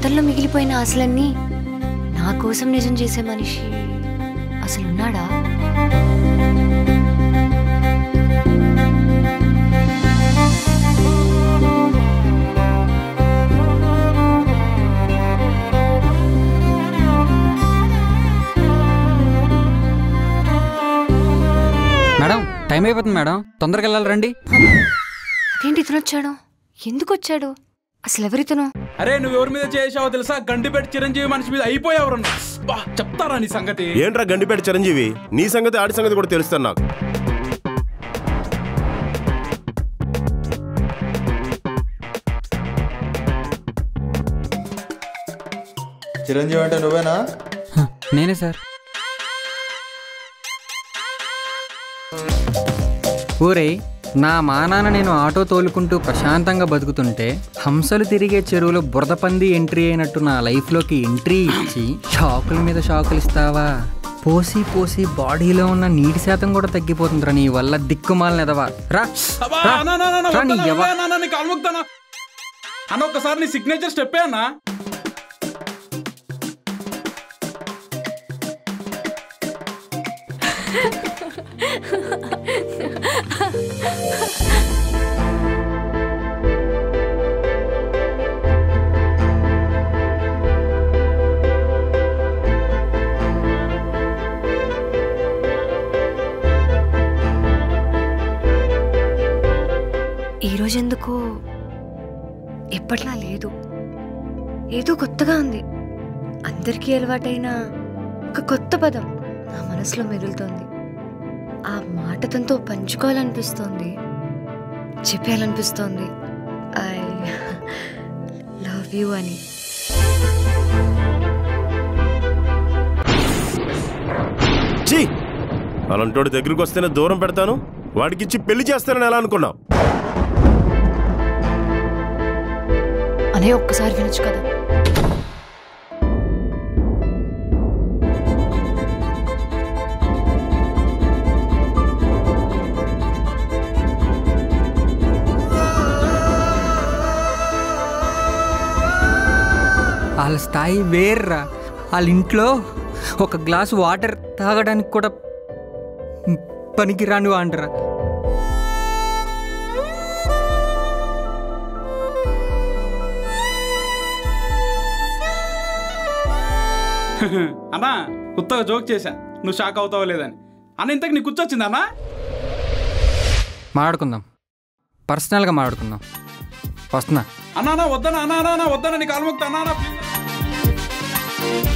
గతంలో మిగిలిపోయిన ఆశలన్నీ నా కోసం నిజం చేసే మనిషి అసలు ఉన్నాడా మేడం టైం అయిపోతుంది మేడం తొందరగా వెళ్ళాలి రండి అదేంటి ఇతను వచ్చాడు ఎందుకు వచ్చాడు అసలు ఎవరితను అరే నువ్వు ఎవరి మీద చేసావో తెలుసా గండిపెట్టి చిరంజీవి మనిషి మీద అయిపోయావు బా చెప్తారా నీ సంగతి ఏంట్రా గండిపేట చిరంజీవి నీ సంగతి ఆడి సంగతి కూడా తెలుస్తాను నాకు చిరంజీవి అంటే నువ్వేనా హ, నేనే సార్ ఊరే నా మానాన నేను ఆటో తోలుకుంటూ ప్రశాంతంగా బతుకుతుంటే హంసలు తిరిగే చెరువులో బురద పంది ఎంట్రీ అయినట్టు నా లైఫ్లోకి ఎంట్రీ ఇచ్చి షాకుల మీద షాకులు ఇస్తావా పోసి పోసి బాడీలో ఉన్న నీటి శాతం కూడా తగ్గిపోతుందిరా నీ వల్ల దిక్కుమాలని ఎదవా రా అబ్బా, రా. అన్నా, అన్నా, అన్నా, రా నీ వద్దన్నా, యవ్వ. అన్నా, అన్నా, నీ కాలు మొక్కుతానా? అన్న ఒక్కసారి నీ సిగ్నేచర్ స్టెప్పే అన్నా ఈరోజు ఎందుకో ఎప్పట్లా లేదు ఏదో కొత్తగా ఉంది అందరికీ అలవాటైన ఒక కొత్త పదం నా మనసులో మెదులుతోంది ఆ మాట తనతో పంచుకోవాలనిపిస్తోంది చెప్పాలనిపిస్తోంది ఐ లవ్ యూ అని చీ అలాంటోడి దగ్గరికి వస్తేనే దూరం పెడతాను వాడికిచ్చి పెళ్లి చేస్తానని ఎలా అనుకున్నావు అనే ఒక్కసారి వినొచ్చు కదా వాళ్ళ స్థాయి వేర్రా వాళ్ళ ఇంట్లో ఒక గ్లాసు వాటర్ తాగడానికి కూడా పనికిరాని అంటారా అన్నా ఉత్తగా జోక్ చేశా నువ్వు షాక్ అవుతావో లేదని అన్న ఇంతకు నీకు కూర్చొచ్చిందా అన్నా మాట్లాడుకుందాం పర్సనల్గా మాట్లాడుకుందాం వస్తున్నా అన్నా అన్నా, వద్దనా అన్నా అన్నా, అన్నా వద్దనా నీ కాలు మొక్కుతా అన్నా అన్నా, please.